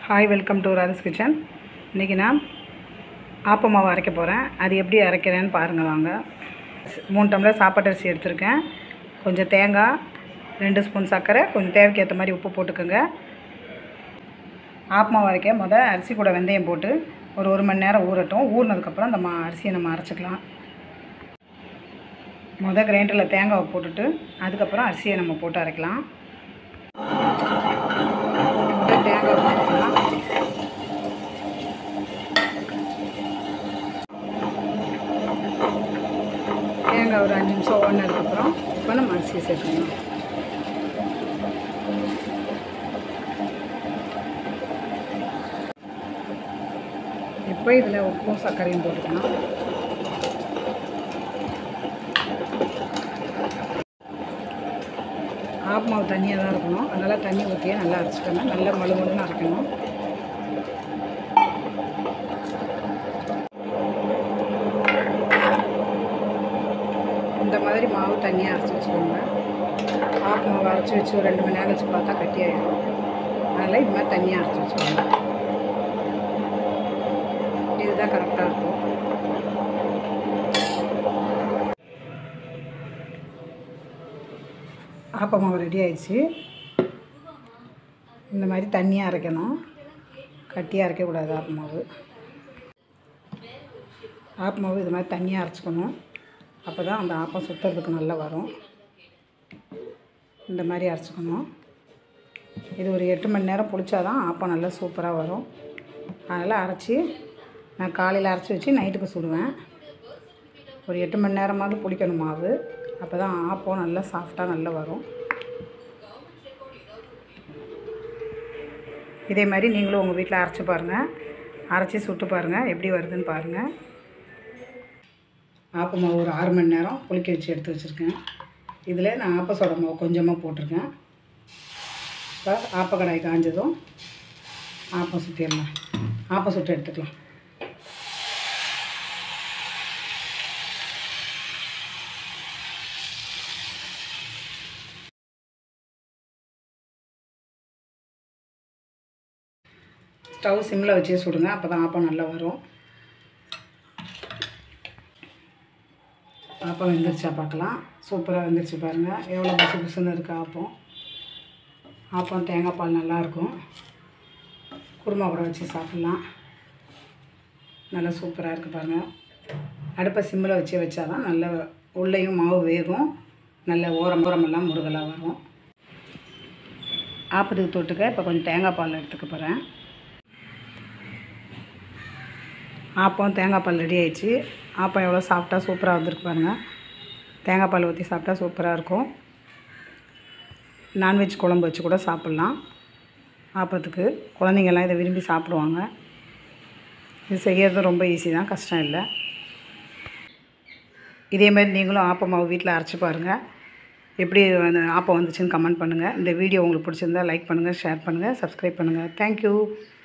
hi welcome to Radha's kitchen இன்றைக்கி நான் ஆப்ப மாவு அரைக்க போகிறேன் அது எப்படி அரைக்கிறேன்னு பாருங்கள் வாங்க ஸ்- மூணு டம்ளர் சாப்பாட்டு அரிசி எடுத்திருக்கேன் கொஞ்சம் தேங்காய் ரெண்டு ஸ்பூன் சர்க்கரை கொஞ்சம் தேவைக்கு ஏற்ற மாதிரி உப்பு போட்டுக்கோங்க ஆப்ப மாவு அரைக்க முத அரிசி கூட வெந்தயம் போட்டு ஒரு ஒரு மணி நேரம் ஊறட்டும் ஊறினதுக்கப்புறம் அந்த மா அரிசியை நம்ம அரைச்சிக்கலாம் முத கிரைண்டரில் தேங்காவை போட்டுட்டு அதுக்கப்புறம் அரிசியை நம்ம போட்டு அரைக்கலாம் முத தேங்காய் போட்டுக்கலாம் தேங்காய் ஒரு அஞ்சு நிமிஷம் ஓடினதுக்கப்புறம் இப்போ நம்ம அரிசியை சேர்க்கணும் இப்போ இதில் உப்பும் சர்க்கரையும் போட்டுக்கலாம் ஆப் மாவு தண்ணியாக தான் இருக்கணும் அதனால் தண்ணி ஊற்றியே நல்லா அரைச்சிக்கணும் நல்லா மழுமழுன்னு அரைக்கணும் இந்த மாதிரி மாவு தண்ணியாக அரைச்சி வச்சுக்கோங்க ஆப் மாவு அரைச்சி வச்சு ஒரு ரெண்டு மணி நேரம் வச்சு பார்த்தா கட்டியாயிடும் அதனால் இது மாதிரி தண்ணியாக அரைச்சி வச்சுக்கோங்க இதுதான் கரெக்டாக இருக்கும் ஆப்ப மாவு ரெடி ஆயிடுச்சு இந்த மாதிரி தண்ணியாக அரைக்கணும் கட்டியாக அரைக்கக்கூடாது ஆப்ப மாவு ஆப்ப மாவு இது மாதிரி தண்ணியாக அரைச்சிக்கணும் அப்போ தான் அந்த ஆப்பம் சுற்றுறதுக்கு நல்லா வரும் இந்த மாதிரி அரைச்சிக்கணும் இது ஒரு எட்டு மணி நேரம் புளிச்சாதான் ஆப்பம் நல்லா சூப்பராக வரும் அதனால் அரைச்சி நான் காலையில் அரைச்சி வச்சு நைட்டுக்கு சுடுவேன் ஒரு எட்டு மணி நேரமாவது புளிக்கணும் மாவு அப்போ தான் ஆப்பம் நல்லா சாஃப்டாக நல்லா வரும் இதே மாதிரி நீங்களும் உங்கள் வீட்டில் அரைச்சி பாருங்கள் அரைச்சி சுட்டு பாருங்கள் எப்படி வருதுன்னு பாருங்கள் ஆப்ப மாவு ஒரு ஆறு மணி நேரம் புளிக்க வச்சு எடுத்து வச்சுருக்கேன் இதில் நான் ஆப்ப சோடா மாவு கொஞ்சமாக போட்டிருக்கேன் இப்போ ஆப்பக்கடாய் காஞ்சதும் ஆப்பம் சுற்றிடலாம் ஆப்பம் சுட்டு எடுத்துக்கலாம் ஸ்டவ் சிம்மில் வச்சே சுடுங்க அப்போ தான் ஆப்பம் நல்லா வரும் ஆப்பம் வெந்துருச்சா பார்க்கலாம் சூப்பராக வெந்துருச்சு பாருங்கள் எவ்வளோ புசு புசுன்னு இருக்குது ஆப்பம் ஆப்பம் தேங்காய் பால் நல்லாயிருக்கும் குருமா கூட வச்சு சாப்பிட்லாம் நல்லா சூப்பராக இருக்குது பாருங்கள் அடுப்பை சிம்மில் வச்சு வச்சா தான் நல்ல உள்ளேயும் மாவு வேகும் நல்ல ஓரம் ஓரமெல்லாம் முருகலாக வரும் ஆப்பத்துக்கு தொட்டுக்க இப்போ கொஞ்சம் தேங்காய் பால் எடுத்துக்க போகிறேன் ஆப்பம் தேங்காய் பால் ரெடி ஆயிடுச்சு ஆப்பம் எவ்வளோ சாஃப்டாக சூப்பராக வந்திருக்கு பாருங்கள் தேங்காய் பால் ஊற்றி சாப்பிட்டா சூப்பராக இருக்கும் நான்வெஜ் குழம்பு வச்சு கூட சாப்பிட்லாம் ஆப்பத்துக்கு குழந்தைங்கள்லாம் இதை விரும்பி சாப்பிடுவாங்க இது செய்கிறது ரொம்ப ஈஸி தான் கஷ்டம் இல்லை இதே மாதிரி நீங்களும் ஆப்பம் மாவு வீட்டில் அரைச்சி பாருங்கள் எப்படி வந்து ஆப்பம் வந்துச்சுன்னு கமெண்ட் பண்ணுங்கள் இந்த வீடியோ உங்களுக்கு பிடிச்சிருந்தா லைக் பண்ணுங்கள் ஷேர் பண்ணுங்கள் சப்ஸ்கிரைப் பண்ணுங்கள் தேங்க்யூ